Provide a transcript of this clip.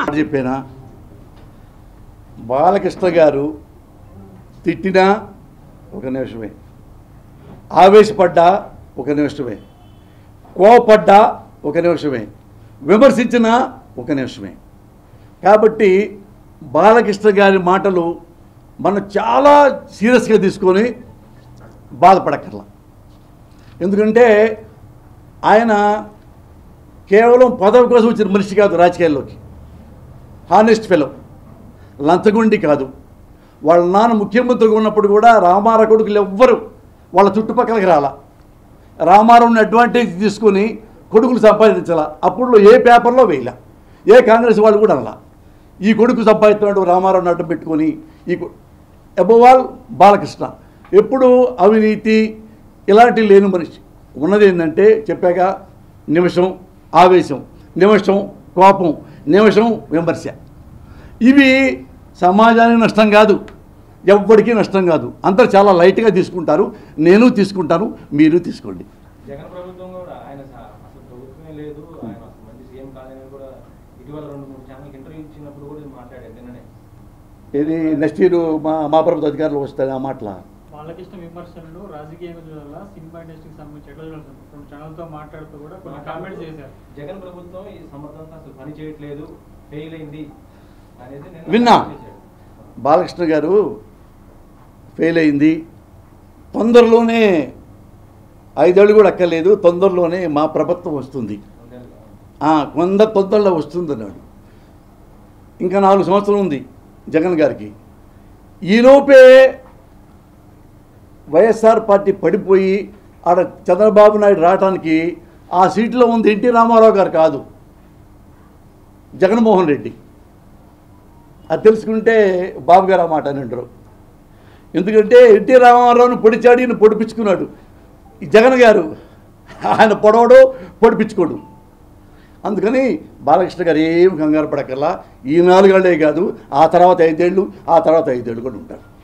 చెప్పానా బాలకృష్ణ గారు తిట్టినా ఒక నిమిషమే ఆవేశపడ్డా ఒక నిమిషమే కోపడ్డా ఒక నిమిషమే విమర్శించినా ఒక నిమిషమే కాబట్టి బాలకృష్ణ గారి మాటలు మనం చాలా సీరియస్గా తీసుకొని బాధపడక్కర్లా ఎందుకంటే ఆయన కేవలం పదవి కోసం వచ్చిన మనిషి కాదు రాజకీయాల్లోకి హానెస్ట్ ఫెలో లంచగొండి కాదు వాళ్ళ నాన్న ముఖ్యమంత్రిగా ఉన్నప్పుడు కూడా రామారావు కొడుకులు ఎవ్వరు వాళ్ళ చుట్టుపక్కలకి రాలా రామారావుని అడ్వాంటేజ్ తీసుకొని కొడుకులు సంపాదించాల అప్పుడు ఏ పేపర్లో వేయలే ఏ కాంగ్రెస్ వాళ్ళు కూడా అనలా ఈ కొడుకు సంపాదిస్తున్నాడు రామారావుని అడ్డం పెట్టుకొని ఈ అబోవాల్ బాలకృష్ణ ఎప్పుడు అవినీతి ఇలాంటి లేని మనిషి ఉన్నది ఏంటంటే చెప్పాక నిమిషం ఆవేశం నిమిషం కోపం నిమిషం విమర్శ ఇవి సమాజానికి నష్టం కాదు ఎవ్వడికి నష్టం కాదు అందరు చాలా లైట్గా తీసుకుంటారు నేను తీసుకుంటాను మీరు తీసుకోండి జగన్ ప్రభుత్వం కూడా ఆయన స- అసలు ప్రభుత్వమే లేదు ఆయన అసలు మంచి సీఎం కాదని కూడా ఇటీవల రెండు మూడు ఛానల్కి ఇంటర్వ్యూ ఇచ్చినప్పుడు కూడా ఇది మాట్లాడారు నిన్ననే ఇది నెక్స్ట్ ఇయర్ మా మా ప్రభుత్వ అధికారులు వస్తాయి ఆ మాటల బాలకృష్ణ విమర్శలు రాజకీయ వల్ల సినిమా ఇండస్ట్రీకి సంబంధించి ఎట్లా చూడాలి సార్? రెండు ఛానల్తో మాట్లాడుతూ కూడా కొన్ని కామెంట్స్ చేశారు జగన్ ప్రభుత్వం ఈ సమర్థంగా అసలు పని చేయట్లేదు ఫెయిల్ అయింది అనేది నిన్న విన్నా. చేశాడు. బాలకృష్ణ గారు ఫెయిల్ అయింది తొందరలోనే ఐదేళ్ళు కూడా అక్కర్లేదు తొందరలోనే మా ప్రభుత్వం వస్తుంది రెండేళ్ళుగా. ఆ, కొంద తొందరలో వస్తుంది అన్నాడు ఇంకా నాలుగు సంవత్సరం ఉంది జగన్ గారికి ఈలోపే వైఎస్ఆర్ పార్టీ పడిపోయి ఆడ చంద్రబాబు నాయుడు రావడానికి ఆ సీట్లో ఉంది ఎన్టీ రామారావు గారు కాదు జగన్మోహన్ రెడ్డి అది తెలుసుకుంటే బాబు గారు ఆ మాట అని అంటారు ఎందుకంటే ఎన్టీ రామారావుని పొడిచాడు ఈయన పొడిపించుకున్నాడు ఈ జగన్ గారు ఆయన పొడవడు పొడిపించుకోడు అందుకని బాలకృష్ణ గారు ఏం కంగారు పడకల్లా ఈ నాలుగేళ్లే కాదు ఆ తర్వాత ఐదేళ్ళు ఆ తర్వాత ఐదేళ్ళు కూడా ఉంటారు